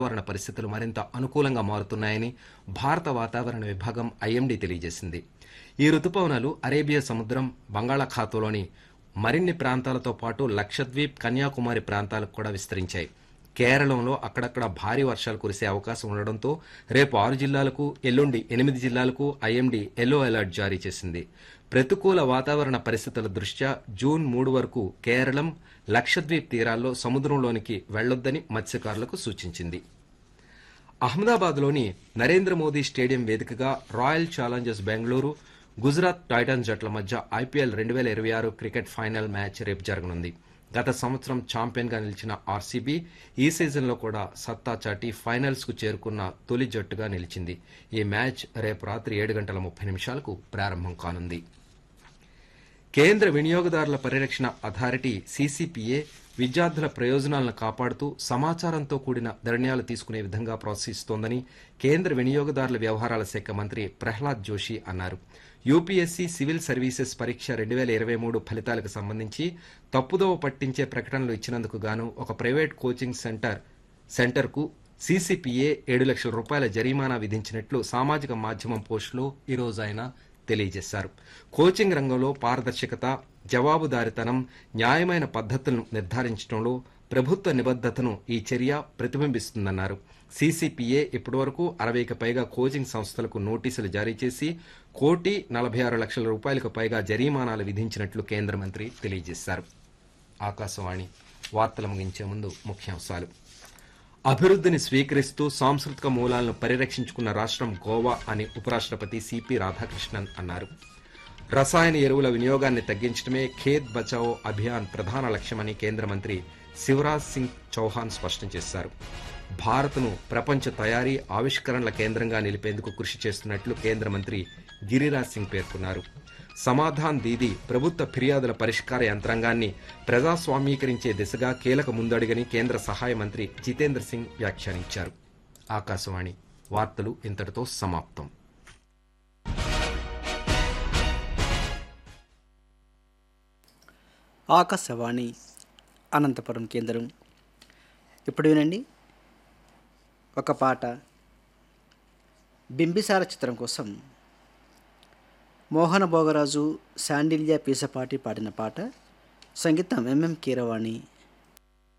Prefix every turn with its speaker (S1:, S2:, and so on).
S1: వాతావరణ పరిస్థితులు మరింత అనుకూలంగా మారుతున్నాయని భారత వాతావరణ విభాగం ఐఎండీ తెలియజేసింది ఈ రుతుపవనాలు అరేబియా సముద్రం బంగాళాఖాతంలోని మరిన్ని ప్రాంతాలతో పాటు లక్షద్వీప్ కన్యాకుమారి ప్రాంతాలకు కూడా విస్తరించాయి కేరళంలో అక్కడక్కడ భారీ వర్షాలు కురిసే అవకాశం ఉండడంతో రేపు ఆరు జిల్లాలకు ఎల్లుండి ఎనిమిది జిల్లాలకు ఐఎండీ ఎల్లో అలర్ట్ జారీ చేసింది ప్రతికూల వాతావరణ పరిస్థితుల దృష్ట్యా జూన్ మూడు వరకు కేరళం లక్షద్వీప్ తీరాల్లో సముద్రంలోనికి వెళ్లొద్దని మత్స్యకారులకు సూచించింది అహ్మదాబాద్లోని నరేంద్ర మోదీ స్టేడియం వేదికగా royal challengers Bengaluru Gujarat titans జట్ల మధ్య ఐపీఎల్ రెండు వేల ఇరవై ఆరు క్రికెట్ ఫైనల్ మ్యాచ్ రేపు జరగనుంది గత సంవత్సరం ఛాంపియన్గా నిలిచిన ఆర్సీబీ ఈ సీజన్లో కూడా సత్తా చాటి ఫైనల్స్కు చేరుకున్న తొలి జట్టుగా నిలిచింది ఈ మ్యాచ్ రేపు రాత్రి ఏడు గంటల ముప్పై నిమిషాలకు ప్రారంభం కానుంది కేంద్ర వినియోగదారుల పరిరక్షణ అథారిటీ సీసీపీఏ విద్యార్థుల ప్రయోజనాలను కాపాడుతూ సమాచారంతో కూడిన నిర్ణయాలు తీసుకునే విధంగా ప్రోత్సహిస్తోందని కేంద్ర వినియోగదారుల వ్యవహారాల శాఖ మంత్రి ప్రహ్లాద్ జోషి అన్నారు యూపీఎస్సీ సివిల్ సర్వీసెస్ పరీక్ష రెండు వేల ఇరవై మూడు ఫలితాలకు సంబంధించి తప్పుదోవ పట్టించే ప్రకటనలు ఇచ్చినందుకు గాను ఒక ప్రైవేట్ కోచింగ్ సెంటర్ సెంటర్కు సీసీపీఏ ఏడు లక్షల రూపాయల జరిమానా విధించినట్లు సామాజిక మాధ్యమం పోస్టులో ఈరోజు ఆయన తెలియజేశారు కోచింగ్ రంగంలో పారదర్శకత జవాబుదారితనం న్యాయమైన పద్ధతులను నిర్ధారించడంలో ప్రభుత్వ నిబద్దతను ఈ చర్య ప్రతిబింబిస్తుందన్నారు సీసీపీఏ ఇప్పటివరకు అరవైకి పైగా కోచింగ్ సంస్థలకు నోటీసులు జారీ చేసి కోటి నలభై ఆరు లక్షల రూపాయలకు పైగా జరిమానాలు విధించినట్లు కేంద్ర మంత్రి తెలియజేశారు ఆకాశవాణి వార్తలు ముగించే ముందు ముఖ్యాంశాలు అభివృద్ధిని స్వీకరిస్తూ సాంస్కృతిక మూలాలను పరిరక్షించుకున్న రాష్ట్రం గోవా అని ఉపరాష్ట్రపతి సిపి రాధాకృష్ణన్ అన్నారు రసాయన ఎరువుల వినియోగాన్ని తగ్గించడమే ఖేత్ బచావో అభియాన్ ప్రధాన లక్ష్యమని కేంద్ర మంత్రి శివరాజ్ సింగ్ చౌహాన్ స్పష్టం చేశారు భారత్ను ప్రపంచ తయారీ ఆవిష్కరణల కేంద్రంగా నిలిపేందుకు కృషి చేస్తున్నట్లు కేంద్ర మంత్రి గిరిరాజ్ సింగ్ పేర్కొన్నారు సమాధాన్ దీది ప్రభుత్వ ఫిర్యాదుల పరిష్కార యంత్రాంగాన్ని ప్రజాస్వామీకరించే దిశగా కీలక ముందడుగని కేంద్ర సహాయ మంత్రి జితేంద్ర సింగ్ వ్యాఖ్యానించారు ఆకాశవాణి వార్తలు ఇంతటితో సమాప్తం
S2: ఆకాశవాణి అనంతపురం కేంద్రం ఇప్పుడు వినండి ఒక పాట బింబిసార చిత్రం కోసం మోహన భోగరాజు శాండిల్య పీసపాటి పాడిన పాట సంగీతం ఎంఎం కీరవాణి